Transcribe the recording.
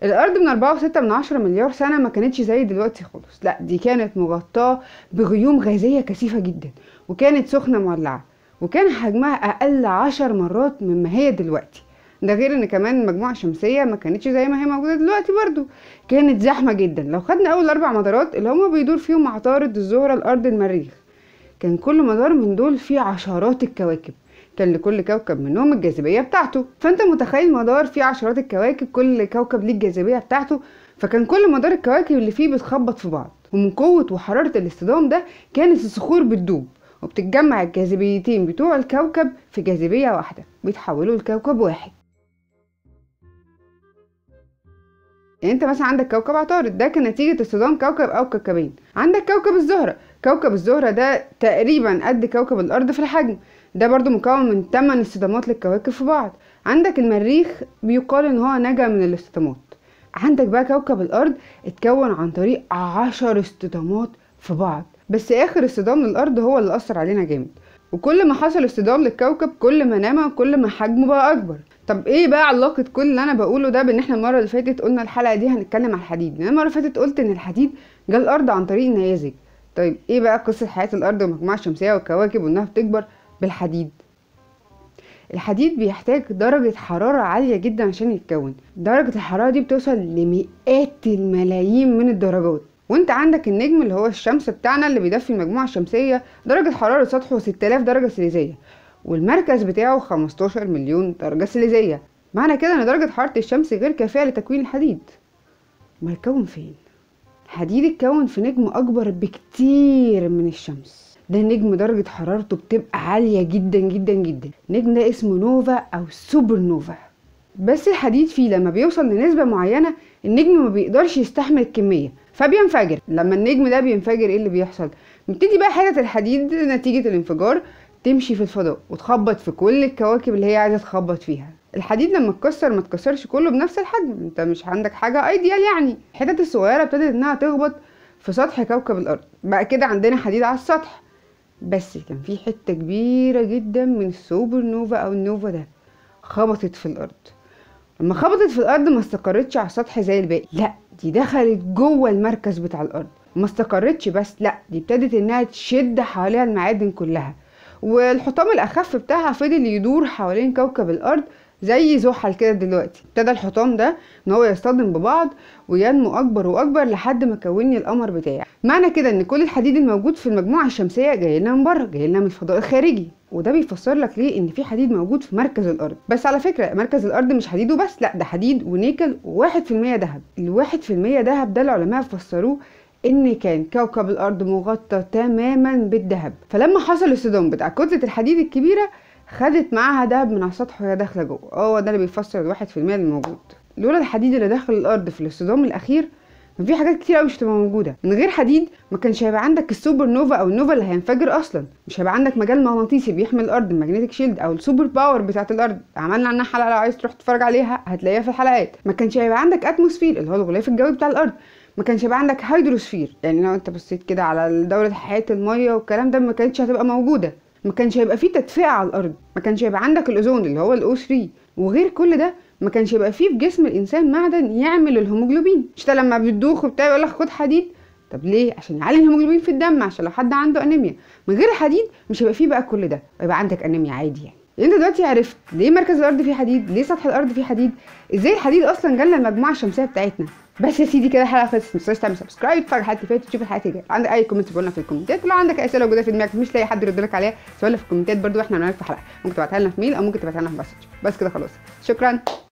الارض من 4.6 من عشرة مليار سنه ما كانتش زي دلوقتي خالص لا دي كانت مغطاه بغيوم غازيه كثيفه جدا وكانت سخنه مولعه وكان حجمها اقل عشر مرات مما هي دلوقتي ده غير ان كمان المجموعه الشمسيه ما كانتش زي ما هي موجوده دلوقتي برضو كانت زحمه جدا لو خدنا اول اربع مدارات اللي هما بيدور فيهم عطارد الزهره الارض المريخ كان كل مدار من دول فيه عشرات الكواكب كان لكل كوكب منهم الجاذبيه بتاعته فانت متخيل مدار فيه عشرات الكواكب كل كوكب ليه الجاذبيه بتاعته فكان كل مدار الكواكب اللي فيه بتخبط في بعض ومن قوه وحراره الاصطدام ده كانت الصخور بتدوب وبتتجمع الجاذبيتين بتوع الكوكب في جاذبيه واحده بيتحولوا لكوكب واحد يعني انت مثلا عندك كوكب عطارد ده كان نتيجة اصطدام كوكب او كوكبين عندك كوكب الزهرة كوكب الزهرة ده تقريبا قد كوكب الارض في الحجم ده برضو مكون من 8 اصطدامات للكواكب في بعض عندك المريخ بيقال ان هو نجا من الاصطدامات عندك بقى كوكب الارض اتكون عن طريق عشر اصطدامات في بعض بس اخر اصطدام للارض هو اللي اثر علينا جامد وكل ما حصل اصطدام للكوكب كل ما نما كل ما حجمه بقى اكبر طب ايه بقى علاقه كل اللي انا بقوله ده بان احنا المره اللي فاتت قلنا الحلقه دي هنتكلم على الحديد لان المره اللي فاتت قلت ان الحديد جه الارض عن طريق النيازك طيب ايه بقى قصه حياه الارض والمجموعه الشمسيه والكواكب وانها بتكبر بالحديد الحديد بيحتاج درجة حرارة عالية جدا عشان يتكون درجة الحرارة دي بتوصل لمئات الملايين من الدرجات وانت عندك النجم اللي هو الشمس بتاعنا اللي بيدفي المجموعة الشمسية درجة حرارة سطحه 6000 درجة سيليزية والمركز بتاعه 15 مليون درجة سيليزية معنى كده ان درجة حرارة الشمس غير كافية لتكوين الحديد ما يتكون فين الحديد اتكون في نجم اكبر بكتير من الشمس ده نجم درجة حرارته بتبقى عالية جدا جدا جدا النجم ده اسمه نوفا او سوبر نوفا بس الحديد فيه لما بيوصل لنسبة معينة النجم ما بيقدرش يستحمل الكمية فبينفجر لما النجم ده بينفجر ايه اللي بيحصل بيبتدي بقى حتة الحديد نتيجة الانفجار تمشي في الفضاء وتخبط في كل الكواكب اللي هي عايزة تخبط فيها الحديد لما اتكسر ما اتكسرش كله بنفس الحجم انت مش عندك حاجة ايديال يعني الحتت الصغيرة ابتدت انها تخبط في سطح كوكب الارض بقى كده عندنا حديد على السطح بس كان في حتة كبيرة جدا من السوبر نوفا او النوفا ده خبطت في الارض لما خبطت في الارض ما استقرتش على السطح زي الباقي لا دي دخلت جوه المركز بتاع الارض ما استقرتش بس لا دي ابتدت انها تشد حواليها المعادن كلها والحطام الاخف بتاعها فضل يدور حوالين كوكب الارض زي زحل كده دلوقتي ابتدى الحطام ده ان هو يصطدم ببعض وينمو اكبر واكبر لحد ما كون القمر بتاعي معنى كده ان كل الحديد الموجود في المجموعه الشمسيه جاي لنا من بره جاي لنا من الفضاء الخارجي وده بيفسر لك ليه ان في حديد موجود في مركز الارض بس على فكره مركز الارض مش حديد وبس لا ده حديد ونيكل وواحد في المية دهب الواحد في المية دهب ده العلماء فسروه ان كان كوكب الارض مغطى تماما بالذهب فلما حصل الصدام بتاع كتله الحديد الكبيره خدت معاها دهب من على السطح وهي داخله جوه هو ده اللي بيفسر الواحد في المية اللي موجود لولا الحديد اللي دخل الارض في الاصطدام الاخير كان في حاجات كتير قوي مش هتبقى موجوده من غير حديد ما كانش هيبقى عندك السوبر نوفا او النوفا اللي هينفجر اصلا مش هيبقى عندك مجال مغناطيسي بيحمي الارض الماجنتيك شيلد او السوبر باور بتاعه الارض عملنا عنها حلقه لو عايز تروح تتفرج عليها هتلاقيها في الحلقات ما كانش هيبقى عندك اتموسفير اللي هو الغلاف الجوي بتاع الارض ما كانش هيبقى عندك هيدروسفير يعني لو انت بصيت كده على دوره حياه الميه والكلام ده ما كانتش هتبقى موجوده ما كانش هيبقى فيه تدفئه على الارض ما كانش هيبقى عندك الاوزون اللي هو الاو 3 وغير كل ده ما كانش يبقى فيه في جسم الانسان معدن يعمل الهيموجلوبين مش لما بتدوخ وبتاع يقول لك خد حديد طب ليه عشان يعلي الهيموجلوبين في الدم عشان لو حد عنده انيميا من غير الحديد مش هيبقى فيه بقى كل ده يبقى عندك انيميا عادي يعني انت دلوقتي عرفت ليه مركز الارض فيه حديد ليه سطح الارض فيه حديد ازاي الحديد اصلا جالنا المجموعه الشمسيه بتاعتنا بس يا سيدي كده الحلقه خلصت ما تنساش تعمل سبسكرايب تتفرج الحلقه اللي فاتت تشوف الحلقات الجايه عندك اي كومنت قولنا في الكومنتات ولو عندك اي اسئله موجوده في دماغك مش لاقي حد يرد لك عليها سؤال في الكومنتات برضو احنا هنعمل في حلقه ممكن تبعتها لنا في ميل او ممكن تبعتها لنا في مسج بس كده خلاص شكرا